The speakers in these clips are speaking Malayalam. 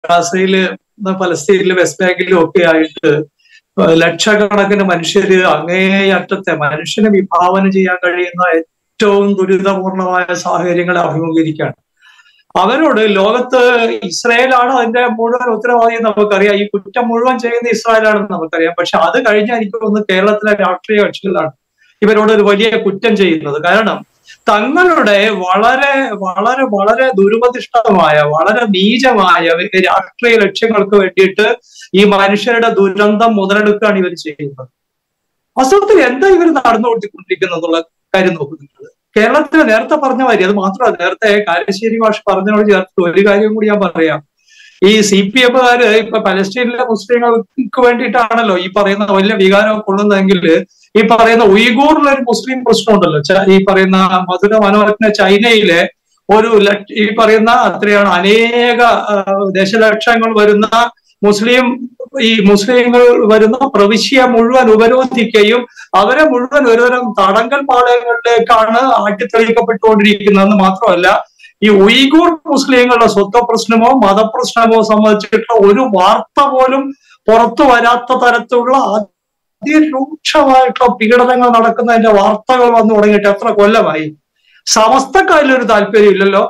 ഗാസയില് പലസ്തീനിലും വെസ്റ്റ് ബാങ്കിലും ഒക്കെ ആയിട്ട് ലക്ഷക്കണക്കിന് മനുഷ്യര് അങ്ങേയറ്റത്തെ മനുഷ്യനെ വിഭാവനം ചെയ്യാൻ കഴിയുന്ന ഏറ്റവും ദുരിതപൂർണമായ സാഹചര്യങ്ങളെ അഭിമുഖീകരിക്കുകയാണ് അവരോട് ലോകത്ത് ഇസ്രായേലാണ് അതിന്റെ മുഴുവൻ ഉത്തരവാദി നമുക്കറിയാം ഈ കുറ്റം മുഴുവൻ ചെയ്യുന്ന ഇസ്രായേലാണെന്ന് നമുക്കറിയാം പക്ഷെ അത് കഴിഞ്ഞ എനിക്ക് തോന്നുന്നു കേരളത്തിലെ രാഷ്ട്രീയ കക്ഷികളാണ് ഇവരോട് ഒരു വലിയ കുറ്റം ചെയ്യുന്നത് കാരണം തങ്ങളുടെ വളരെ വളരെ വളരെ ദുരുപദിഷ്ടമായ വളരെ നീചമായ രാഷ്ട്രീയ ലക്ഷ്യങ്ങൾക്ക് വേണ്ടിയിട്ട് ഈ മനുഷ്യരുടെ ദുരന്തം മുതലെടുക്കുകയാണ് ഇവർ ചെയ്യുന്നത് വാസ്തവത്തിൽ എന്താ ഇവർ നടന്നുകൊണ്ടിരിക്കുന്നത് എന്നുള്ള കാര്യം നോക്കുന്നുണ്ട് കേരളത്തിൽ നേരത്തെ പറഞ്ഞ മാതിരി അത് മാത്രമല്ല നേരത്തെ കാരശ്ശേരി ഭാഷ പറഞ്ഞതിനോട് ചേർത്ത് ഒരു കാര്യം കൂടി ഞാൻ പറയാം ഈ സി പി എമ്മുകാര് ഇപ്പൊ പലസ്തീനിലെ മുസ്ലിങ്ങൾക്ക് വേണ്ടിയിട്ടാണല്ലോ ഈ പറയുന്ന വലിയ വികാരം കൊള്ളുന്നതെങ്കിൽ ഈ പറയുന്ന ഉയ്ഗൂറിലൊരു മുസ്ലിം പ്രശ്നമുണ്ടല്ലോ ഈ പറയുന്ന മധുര മനോരത്ന ചൈനയിലെ ഒരു ഈ പറയുന്ന അത്രയാണ് അനേക ദശലക്ഷങ്ങൾ വരുന്ന മുസ്ലിം ഈ മുസ്ലിങ്ങൾ വരുന്ന പ്രവിശ്യ മുഴുവൻ ഉപരോധിക്കുകയും അവരെ മുഴുവൻ ഒരുതരം തടങ്കൽ പാളയങ്ങളിലേക്കാണ് ആട്ടിത്തെളിക്കപ്പെട്ടുകൊണ്ടിരിക്കുന്നതെന്ന് മാത്രമല്ല ഈ ഉയ്ഗൂർ മുസ്ലിങ്ങളുടെ സ്വത്വ പ്രശ്നമോ മതപ്രശ്നമോ സംബന്ധിച്ചിട്ടുള്ള ഒരു വാർത്ത പോലും പുറത്തു വരാത്ത തരത്തിലുള്ള അതിരൂക്ഷമായിട്ടുള്ള പീഡനങ്ങൾ നടക്കുന്നതിന്റെ വാർത്തകൾ വന്നു തുടങ്ങിയിട്ട് എത്ര കൊല്ലമായി സമസ്തക്കാരിലൊരു താല്പര്യം ഇല്ലല്ലോ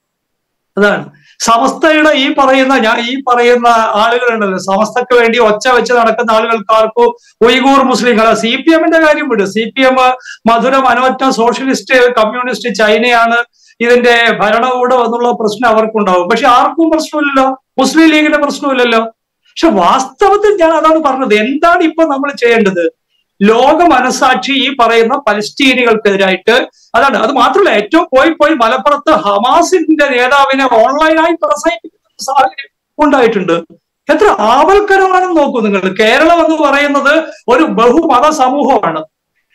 അതാണ് സമസ്തയുടെ ഈ പറയുന്ന ഞാൻ ഈ പറയുന്ന ആളുകളുണ്ടല്ലോ സമസ്തക്ക് വേണ്ടി ഒച്ച വെച്ച് നടക്കുന്ന ആളുകൾക്കാർക്കും ഉയ്ഗൂർ മുസ്ലിങ്ങൾ സി പി എമ്മിന്റെ കാര്യം വിടും സി പി എം മധുര മനോറ്റ സോഷ്യലിസ്റ്റ് കമ്മ്യൂണിസ്റ്റ് ചൈനയാണ് ഇതിന്റെ ഭരണകൂടം എന്നുള്ള പ്രശ്നം അവർക്കുണ്ടാവും പക്ഷെ ആർക്കും പ്രശ്നമില്ലല്ലോ മുസ്ലിം ലീഗിന്റെ പ്രശ്നമില്ലല്ലോ പക്ഷെ വാസ്തവത്തിൽ ഞാൻ അതാണ് പറഞ്ഞത് എന്താണ് ഇപ്പൊ നമ്മൾ ചെയ്യേണ്ടത് ലോക മനസാക്ഷി ഈ പറയുന്ന പലസ്തീനികൾക്കെതിരായിട്ട് അതാണ് അത് മാത്രമല്ല ഏറ്റവും പോയി പോയി മലപ്പുറത്ത് ഹമാസിന്റെ നേതാവിനെ ഓൺലൈനായി പ്രസംഗിക്കുന്ന സാഹചര്യം ഉണ്ടായിട്ടുണ്ട് എത്ര ആവൽക്കരമാണെന്ന് നോക്കൂ നിങ്ങൾ കേരളം എന്ന് പറയുന്നത് ഒരു ബഹുമത സമൂഹമാണ്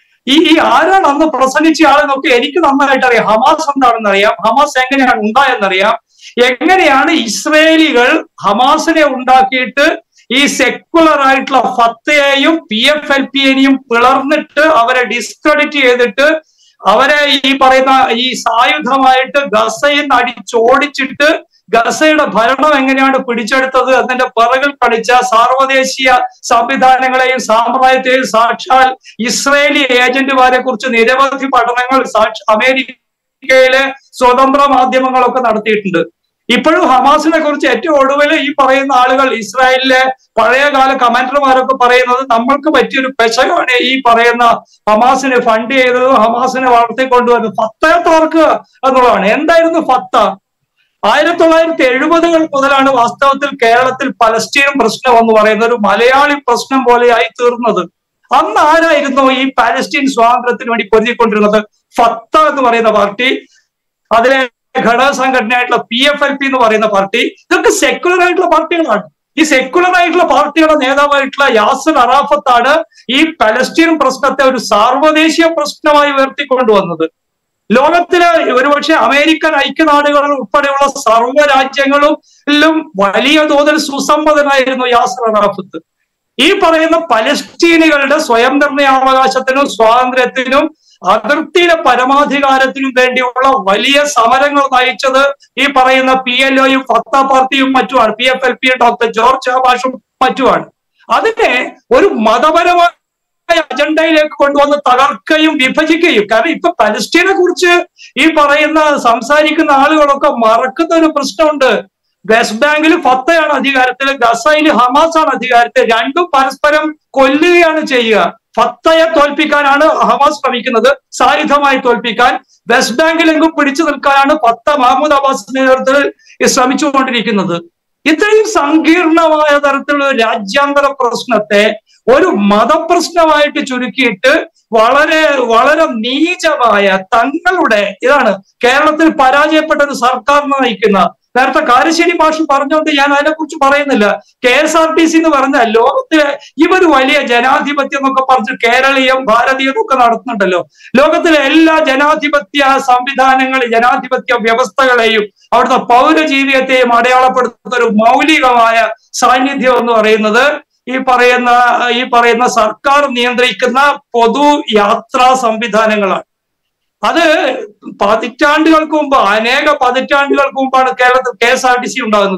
ഈ ഈ ആരാണ് അന്ന് പ്രസംഗിച്ച ആളെന്നൊക്കെ എനിക്ക് നന്നായിട്ട് അറിയാം ഹമാസ് എന്താണെന്ന് അറിയാം ഹമാസ് എങ്ങനെയാണ് ഉണ്ടായെന്നറിയാം എങ്ങനെയാണ് ഇസ്രയേലികൾ ഹമാസിനെ ഉണ്ടാക്കിയിട്ട് ഈ സെക്കുലർ ആയിട്ടുള്ള ഫത്തയെയും പി എഫ് എൽ പിയെയും പിളർന്നിട്ട് അവരെ ഡിസ്ക്രെഡിറ്റ് ചെയ്തിട്ട് അവരെ ഈ പറയുന്ന ഈ സായുധമായിട്ട് ഗസയിൽ നിന്ന് അടിച്ചോടിച്ചിട്ട് ഗസയുടെ ഭരണം എങ്ങനെയാണ് പിടിച്ചെടുത്തത് അതിന്റെ പിറകിൽ കളിച്ച സാർവദേശീയ സംവിധാനങ്ങളെയും സാമ്പ്രദായത്തെയും സാക്ഷാൽ ഇസ്രയേലി ഏജന്റുമാരെ കുറിച്ച് നിരവധി പഠനങ്ങൾ സാക്ഷ അമേരിക്കയിലെ സ്വതന്ത്ര മാധ്യമങ്ങളൊക്കെ നടത്തിയിട്ടുണ്ട് ഇപ്പോഴും ഹമാസിനെ കുറിച്ച് ഏറ്റവും ഒടുവിൽ ഈ പറയുന്ന ആളുകൾ ഇസ്രായേലിലെ പഴയകാല കമാൻഡർമാരൊക്കെ പറയുന്നത് നമ്മൾക്ക് പറ്റിയൊരു പെശകാണ് ഈ പറയുന്ന ഹമാസിനെ ഫണ്ട് ചെയ്തത് ഹമാസിനെ വളർത്തിക്കൊണ്ടുവന്നത് ഫത്തയെ തോർക്കുക എന്നുള്ളതാണ് എന്തായിരുന്നു ഫത്ത ആയിരത്തി തൊള്ളായിരത്തി എഴുപതുകൾ മുതലാണ് വാസ്തവത്തിൽ കേരളത്തിൽ പലസ്തീൻ പ്രശ്നം എന്ന് പറയുന്ന ഒരു മലയാളി പ്രശ്നം പോലെയായി തീർന്നത് അന്ന് ആരായിരുന്നു ഈ പാലസ്തീൻ സ്വാതന്ത്ര്യത്തിന് വേണ്ടി പൊരുതിക്കൊണ്ടിരുന്നത് ഫത്ത എന്ന് പറയുന്ന പാർട്ടി അതിലെ ഘടക സംഘടനയായിട്ടുള്ള പി എഫ് എൽ പി എന്ന് പറയുന്ന പാർട്ടി ഇതൊക്കെ സെക്യുലർ ആയിട്ടുള്ള പാർട്ടികളാണ് ഈ സെക്യുലർ ആയിട്ടുള്ള പാർട്ടിയുടെ നേതാവായിട്ടുള്ള യാസർ അറാഫത്താണ് ഈ പലസ്തീൻ പ്രശ്നത്തെ ഒരു സാർവദേശീയ പ്രശ്നമായി ഉയർത്തിക്കൊണ്ടുവന്നത് ലോകത്തിലെ ഒരുപക്ഷെ അമേരിക്കൻ ഐക്യനാടുകളിൽ ഉൾപ്പെടെയുള്ള സർവ്വ രാജ്യങ്ങളിലും വലിയ തോതിൽ സുസമ്മതനായിരുന്നു യാസർ അറാഫത്ത് ഈ പറയുന്ന പലസ്തീനികളുടെ സ്വയം നിർണയാവകാശത്തിനും സ്വാതന്ത്ര്യത്തിനും അതിർത്തിയിലെ പരമാധികാരത്തിനും വേണ്ടിയുള്ള വലിയ സമരങ്ങൾ നയിച്ചത് ഈ പറയുന്ന പി എൽ ഒയും ഫത്ത പാർട്ടിയും മറ്റുമാണ് P F L P doctor George ആബാഷും മറ്റുമാണ് അതിനെ ഒരു മതപരമായ അജണ്ടയിലേക്ക് കൊണ്ടുവന്ന് തകർക്കുകയും വിഭജിക്കുകയും കാരണം ഇപ്പൊ പലസ്തീനെ കുറിച്ച് ഈ പറയുന്ന സംസാരിക്കുന്ന ആളുകളൊക്കെ മറക്കുന്ന ഒരു പ്രശ്നമുണ്ട് വെസ്റ്റ് ബാങ്കിൽ ഫത്തയാണ് അധികാരത്തിൽ ഗസയിൽ ഹമാസ് ആണ് അധികാരത്തിൽ രണ്ടും പരസ്പരം കൊല്ലുകയാണ് ചെയ്യുക ഫത്തയെ തോൽപ്പിക്കാനാണ് ഹമാസ് ശ്രമിക്കുന്നത് സായുധമായി തോൽപ്പിക്കാൻ വെസ്റ്റ് ബാങ്കിലെങ്കും പിടിച്ചു നിൽക്കാനാണ് ഫത്ത മഹമ്മദ് അബ്ബാസ് നേതൃത്വത്തിൽ ശ്രമിച്ചുകൊണ്ടിരിക്കുന്നത് ഇത്രയും സങ്കീർണമായ തരത്തിലുള്ള രാജ്യാന്തര പ്രശ്നത്തെ ഒരു മതപ്രശ്നമായിട്ട് ചുരുക്കിയിട്ട് വളരെ വളരെ നീചമായ തങ്ങളുടെ ഇതാണ് കേരളത്തിൽ പരാജയപ്പെട്ട ഒരു സർക്കാർ നയിക്കുന്ന നേരത്തെ കാരശ്ശേരി ഭാഷ പറഞ്ഞുകൊണ്ട് ഞാൻ അതിനെക്കുറിച്ച് പറയുന്നില്ല K S R T C എന്ന് പറഞ്ഞാൽ ലോകത്തിലെ ഇവർ വലിയ ജനാധിപത്യം എന്നൊക്കെ പറഞ്ഞ് കേരളീയം ഭാരതീയം ഒക്കെ നടത്തുന്നുണ്ടല്ലോ ലോകത്തിലെ എല്ലാ ജനാധിപത്യ സംവിധാനങ്ങൾ ജനാധിപത്യ വ്യവസ്ഥകളെയും അവിടുത്തെ പൗരജീവിതത്തെയും അടയാളപ്പെടുത്തുന്ന ഒരു മൗലികമായ സാന്നിധ്യം എന്ന് പറയുന്നത് ഈ പറയുന്ന ഈ പറയുന്ന സർക്കാർ നിയന്ത്രിക്കുന്ന പൊതു യാത്രാ സംവിധാനങ്ങളാണ് അത് പതിറ്റാണ്ടുകൾക്ക് മുമ്പ് അനേക പതിറ്റാണ്ടുകൾക്ക് മുമ്പാണ് കേരളത്തിൽ K S R T C ഉണ്ടാകുന്നത്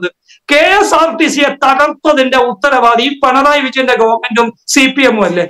കെ എസ് ആർ ടി സിയെ തകർത്തതിന്റെ ഉത്തരവാദി ഈ പിണറായി വിജയന്റെ ഗവൺമെന്റും സി പി എമ്മും അല്ലേ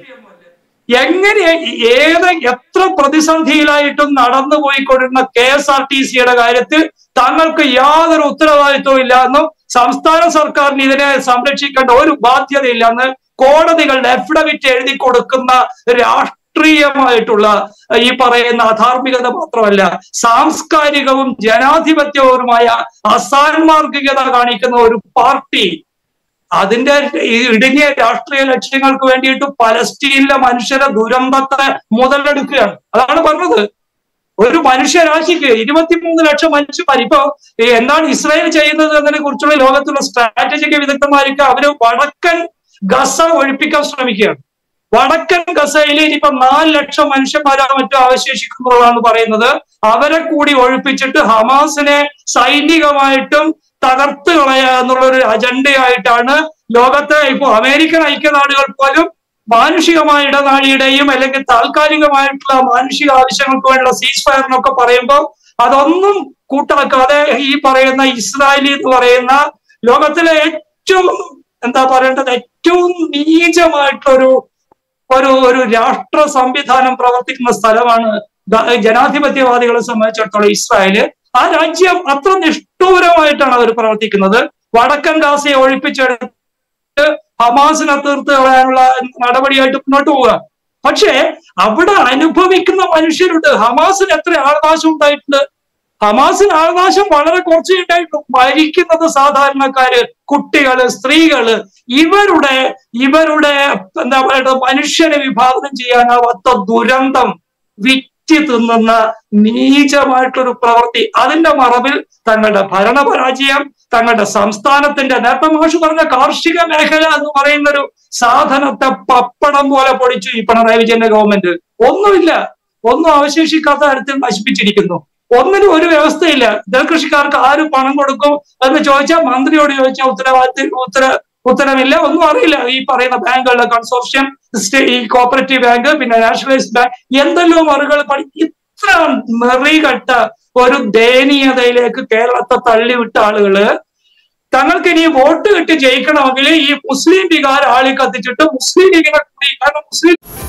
എങ്ങനെ ഏത് എത്ര പ്രതിസന്ധിയിലായിട്ടും നടന്നു പോയിക്കൊണ്ടിരുന്ന കെ എസ് ആർ ടി സിയുടെ കാര്യത്തിൽ തങ്ങൾക്ക് യാതൊരു ഉത്തരവാദിത്വവും ഇല്ല എന്നും സംസ്ഥാന സർക്കാരിന് ഇതിനെ സംരക്ഷിക്കേണ്ട ഒരു ബാധ്യതയില്ല എന്ന് കോടതികളുടെ അഫിഡവിറ്റ് എഴുതി കൊടുക്കുന്ന രാഷ്ട്രീയമായിട്ടുള്ള ഈ പറയുന്ന അധാർമികത മാത്രമല്ല സാംസ്കാരികവും ജനാധിപത്യവുമായ അസാൻമാർഗികത കാണിക്കുന്ന ഒരു പാർട്ടി അതിന്റെ ഈ ഇടുങ്ങിയ രാഷ്ട്രീയ ലക്ഷ്യങ്ങൾക്ക് വേണ്ടിയിട്ട് പലസ്തീനിലെ മനുഷ്യരെ ദുരന്തത്തെ മുതലെടുക്കുകയാണ് അതാണ് പറഞ്ഞത് ഒരു മനുഷ്യരാശിക്ക് ഇരുപത്തിമൂന്ന് ലക്ഷം മനുഷ്യന്മാർ ഇപ്പോ ഈ എന്താണ് ഇസ്രായേൽ ചെയ്യുന്നത് എന്നതിനെ കുറിച്ചുള്ള ലോകത്തുള്ള സ്ട്രാറ്റജിക് വിദഗ്ധന്മാർക്ക് അവര് വടക്കൻ ഗസ ഒഴിപ്പിക്കാൻ ശ്രമിക്കുകയാണ് വടക്കൻ ഗസയിൽ ഇനിയിപ്പോ നാല് ലക്ഷം മനുഷ്യന്മാരോ മറ്റോ അവശേഷിക്കുന്നുള്ളതാണ് പറയുന്നത് അവരെ കൂടി ഒഴിപ്പിച്ചിട്ട് ഹമാസിനെ സൈനികമായിട്ടും തകർത്ത് കളയുക എന്നുള്ള ഒരു അജണ്ടയായിട്ടാണ് ലോകത്തെ ഇപ്പോ അമേരിക്കൻ ഐക്യനാടുകൾ പോലും മാനുഷികമായ ഇടനാഴിയുടെയും അല്ലെങ്കിൽ താൽക്കാലികമായിട്ടുള്ള മാനുഷിക ആവശ്യങ്ങൾക്ക് വേണ്ടിയുള്ള സീസ് ഫയറിനൊക്കെ പറയുമ്പോൾ അതൊന്നും കൂട്ടാക്കാതെ ഈ പറയുന്ന ഇസ്രായേലി എന്ന് പറയുന്ന ലോകത്തിലെ ഏറ്റവും എന്താ പറയേണ്ടത് ഏറ്റവും നീചമായിട്ടൊരു ഒരു ഒരു രാഷ്ട്ര സംവിധാനം പ്രവർത്തിക്കുന്ന സ്ഥലമാണ് ജനാധിപത്യവാദികളെ സംബന്ധിച്ചിടത്തോളം ഇസ്രായേല് ആ രാജ്യം അത്ര നിഷ്ഠൂരമായിട്ടാണ് അവർ പ്രവർത്തിക്കുന്നത് വടക്കൻ ഗാസയെ ഒഴിപ്പിച്ചെടുത്ത് ഹമാസിനെ തീർത്ത് കളയാനുള്ള നടപടിയായിട്ട് മുന്നോട്ട് പോവുക പക്ഷേ അവിടെ അനുഭവിക്കുന്ന മനുഷ്യരുണ്ട് ഹമാസിന് എത്ര ആൾനാശം ഉണ്ടായിട്ടുണ്ട് ഹമാസിന് ആൾനാശം വളരെ കുറച്ചേ ഉണ്ടായിട്ടുള്ളൂ മരിക്കുന്നത് സാധാരണക്കാര് കുട്ടികള് സ്ത്രീകള് ഇവരുടെ ഇവരുടെ എന്താ പറയുക മനുഷ്യനെ വിഭാവനം ചെയ്യാനാവാത്ത ദുരന്തം വിറ്റ് തിന്നുന്ന നീചമായിട്ടൊരു പ്രവൃത്തി അതിന്റെ മറവിൽ തങ്ങളുടെ ഭരണപരാജയം തങ്ങളുടെ സംസ്ഥാനത്തിന്റെ നേരത്തെ മാഷ് പറഞ്ഞ കാർഷിക മേഖല എന്ന് പറയുന്ന ഒരു സാധനത്തെ പപ്പടം പോലെ പൊടിച്ചു ഈ പിണറായി വിജയന്റെ ഗവൺമെന്റ് ഒന്നുമില്ല ഒന്നും അവശേഷിക്കാത്ത തരത്തിൽ നശിപ്പിച്ചിരിക്കുന്നു ഒന്നിനും ഒരു വ്യവസ്ഥയില്ല നെൽകൃഷിക്കാർക്ക് ആര് പണം കൊടുക്കും എന്ന് ചോദിച്ചാൽ മന്ത്രിയോട് ചോദിച്ചാൽ ഉത്തരവാദിത്ത ഉത്തര ഉത്തരവില്ല ഒന്നും അറിയില്ല ഈ പറയുന്ന ബാങ്കുകളുടെ കൺസോർഷ്യം ഈ കോപ്പറേറ്റീവ് ബാങ്ക് പിന്നെ നാഷണലൈസ്ഡ് ബാങ്ക് എന്തെല്ലോ മറുകൾ പഠി ഇത്ര മെറികെട്ട ഒരു ദയനീയതയിലേക്ക് കേരളത്തെ തള്ളിവിട്ട ആളുകള് തങ്ങൾക്ക് ഇനി വോട്ട് കിട്ടി ജയിക്കണമെങ്കിൽ ഈ മുസ്ലിം വികാരം ആളി കത്തിച്ചിട്ട് മുസ്ലിം ലീഗിനെ കൂടി കാരണം മുസ്ലിം